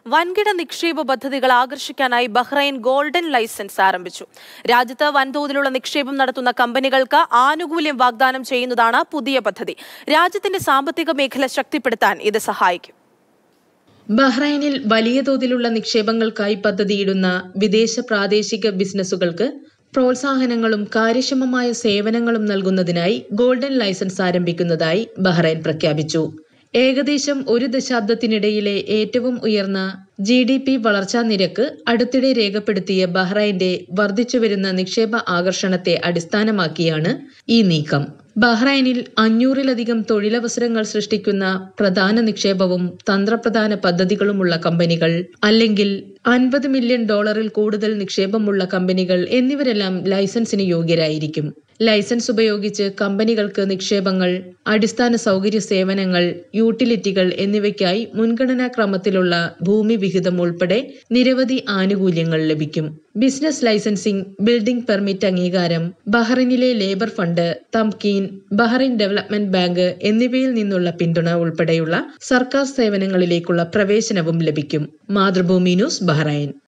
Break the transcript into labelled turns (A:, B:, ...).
A: വൻകിട നിക്ഷേപ പദ്ധതികൾ ആകർഷിക്കാനായി ബഹ്റൈൻ ഗോൾഡൻ ലൈസൻസ് ആരംഭിച്ചു രാജ്യത്ത് വൻതോതിലുള്ള നിക്ഷേപം നടത്തുന്ന കമ്പനികൾക്ക് ആനുകൂല്യം വാഗ്ദാനം ചെയ്യുന്നതാണ് പുതിയ പദ്ധതി രാജ്യത്തിന്റെ സാമ്പത്തിക മേഖല ശക്തിപ്പെടുത്താൻ ഇത് സഹായിക്കും
B: ബഹ്റൈനിൽ വലിയ തോതിലുള്ള നിക്ഷേപങ്ങൾക്കായി പദ്ധതിയിടുന്ന വിദേശ പ്രാദേശിക ബിസിനസ്സുകൾക്ക് പ്രോത്സാഹനങ്ങളും കാര്യക്ഷമമായ സേവനങ്ങളും നൽകുന്നതിനായി ഗോൾഡൻ ലൈസൻസ് ആരംഭിക്കുന്നതായി ബഹ്റൈൻ പ്രഖ്യാപിച്ചു ഏകദേശം ഒരു ദശാബ്ദത്തിനിടയിലെ ഏറ്റവും ഉയർന്ന ജി ഡി പി വളർച്ചാ നിരക്ക് അടുത്തിടെ രേഖപ്പെടുത്തിയ ബഹ്റൈന്റെ വർദ്ധിച്ചുവരുന്ന നിക്ഷേപ ആകർഷണത്തെ അടിസ്ഥാനമാക്കിയാണ് ഈ നീക്കം ബഹ്റൈനിൽ അഞ്ഞൂറിലധികം തൊഴിലവസരങ്ങൾ സൃഷ്ടിക്കുന്ന പ്രധാന നിക്ഷേപവും തന്ത്രപ്രധാന പദ്ധതികളുമുള്ള കമ്പനികൾ അല്ലെങ്കിൽ അൻപത് മില്യൺ ഡോളറിൽ കൂടുതൽ നിക്ഷേപമുള്ള കമ്പനികൾ എന്നിവരെല്ലാം ലൈസൻസിന് യോഗ്യരായിരിക്കും ലൈസൻസ് ഉപയോഗിച്ച് കമ്പനികൾക്ക് നിക്ഷേപങ്ങൾ അടിസ്ഥാന സൗകര്യ സേവനങ്ങൾ യൂട്ടിലിറ്റികൾ എന്നിവയ്ക്കായി മുൻഗണനാ ക്രമത്തിലുള്ള ഭൂമി വിഹിതം ഉൾപ്പെടെ നിരവധി ആനുകൂല്യങ്ങൾ ലഭിക്കും ബിസിനസ് ലൈസൻസിംഗ് ബിൽഡിംഗ് പെർമിറ്റ് അംഗീകാരം ബഹ്റിനിലെ labour fund Tamkeen Bahrain development bank എന്നിവയിൽ നിന്നുള്ള പിന്തുണ ഉൾപ്പെടെയുള്ള സർക്കാർ സേവനങ്ങളിലേക്കുള്ള പ്രവേശനവും ലഭിക്കും മാതൃഭൂമി ന്യൂസ് ബഹ്റൈൻ